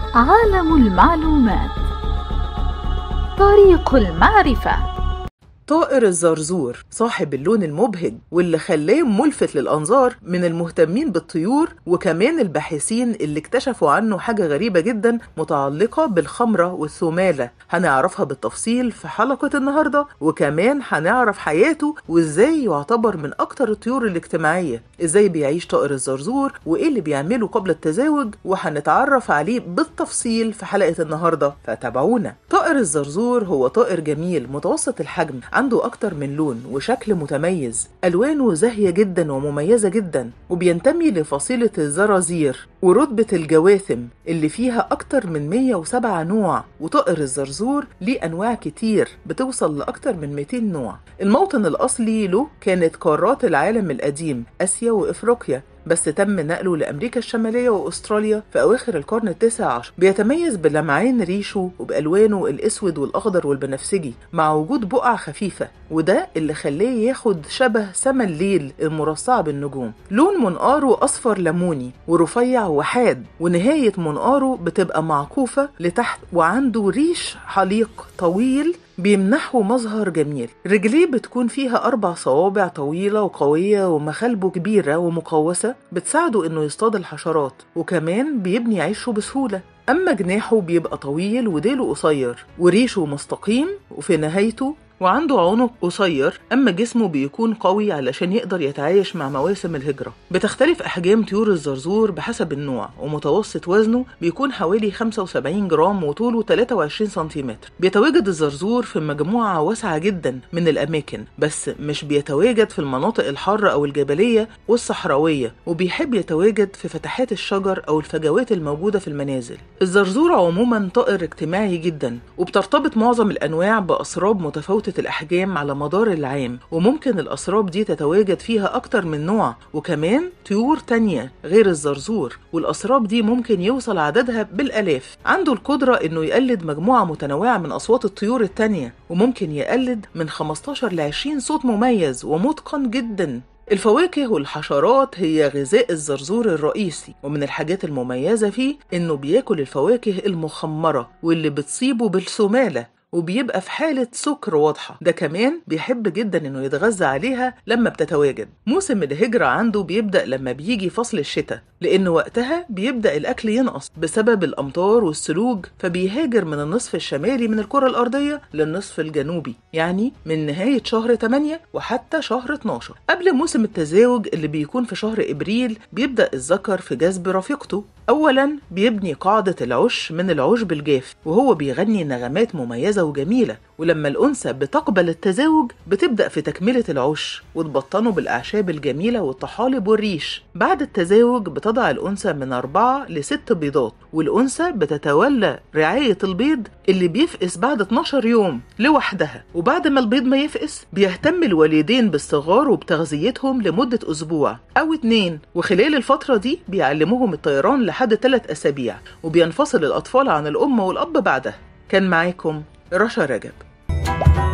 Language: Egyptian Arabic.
عالم المعلومات طريق المعرفة طائر الزرزور صاحب اللون المبهج واللي خلاه ملفت للأنظار من المهتمين بالطيور وكمان الباحثين اللي اكتشفوا عنه حاجة غريبة جدا متعلقة بالخمرة والثمالة هنعرفها بالتفصيل في حلقة النهاردة وكمان هنعرف حياته وازاي يعتبر من أكتر الطيور الاجتماعية ازاي بيعيش طائر الزرزور وايه اللي بيعمله قبل التزاوج وهنتعرف عليه بالتفصيل في حلقة النهاردة فتابعونا طائر الزرزور هو طائر جميل متوسط الحجم عنده أكتر من لون وشكل متميز ألوانه زاهية جدا ومميزة جدا وبينتمي لفصيلة الزرازير ورتبة الجواثم اللي فيها أكتر من 107 نوع وطائر الزرزور ليه أنواع كتير بتوصل لأكتر من 200 نوع الموطن الأصلي له كانت قارات العالم القديم آسيا وإفريقيا بس تم نقله لأمريكا الشمالية وأستراليا في أواخر القرن التاسع عشر بيتميز بلمعان ريشه وبألوانه الأسود والأخضر والبنفسجي مع وجود بقع خفيفة وده اللي خلاه ياخد شبه سما الليل المرصعة بالنجوم لون منقاره أصفر ليموني ورفيع وحاد ونهاية منقاره بتبقى معكوفة لتحت وعنده ريش حليق طويل بيمنحه مظهر جميل رجليه بتكون فيها أربع صوابع طويلة وقوية ومخالبه كبيرة ومقوسة بتساعده إنه يصطاد الحشرات وكمان بيبني عيشه بسهولة أما جناحه بيبقى طويل وديله قصير وريشه مستقيم وفي نهايته وعنده عنق قصير أما جسمه بيكون قوي علشان يقدر يتعايش مع مواسم الهجرة بتختلف أحجام طيور الزرزور بحسب النوع ومتوسط وزنه بيكون حوالي 75 جرام وطوله 23 سنتيمتر بيتواجد الزرزور في مجموعة واسعة جدا من الأماكن بس مش بيتواجد في المناطق الحارة أو الجبلية والصحراوية وبيحب يتواجد في فتحات الشجر أو الفجوات الموجودة في المنازل الزرزور عموما طائر اجتماعي جدا وبترتبط معظم الأنواع بأسراب متفاوتة الأحجام على مدار العام وممكن الأسراب دي تتواجد فيها أكتر من نوع وكمان طيور تانية غير الزرزور والأسراب دي ممكن يوصل عددها بالألاف عنده القدرة إنه يقلد مجموعة متنوعة من أصوات الطيور التانية وممكن يقلد من 15 ل 20 صوت مميز ومتقن جدا الفواكه والحشرات هي غذاء الزرزور الرئيسي ومن الحاجات المميزة فيه إنه بياكل الفواكه المخمرة واللي بتصيبه بالسمالة وبيبقى في حالة سكر واضحة ده كمان بيحب جدا انه يتغذى عليها لما بتتواجد موسم الهجرة عنده بيبدأ لما بيجي فصل الشتاء لأن وقتها بيبدأ الأكل ينقص بسبب الأمطار والسلوج فبيهاجر من النصف الشمالي من الكرة الأرضية للنصف الجنوبي يعني من نهاية شهر 8 وحتى شهر 12 قبل موسم التزاوج اللي بيكون في شهر إبريل بيبدأ الذكر في جذب رفيقته أولا بيبني قاعدة العش من العشب الجاف وهو بيغني نغمات مميزة وجميلة ولما الأنثى بتقبل التزاوج بتبدأ في تكملة العش وتبطنه بالأعشاب الجميلة والطحالب والريش بعد التزاوج بتضع الأنثى من أربعة لست بيضات والأنثى بتتولى رعاية البيض اللي بيفقس بعد 12 يوم لوحدها وبعد ما البيض ما يفقس بيهتم الوالدين بالصغار وبتغذيتهم لمدة أسبوع أو اتنين وخلال الفترة دي بيعلموهم الطيران لحد 3 أسابيع وبينفصل الأطفال عن الأم والأب بعدها كان معاكم رشا رجب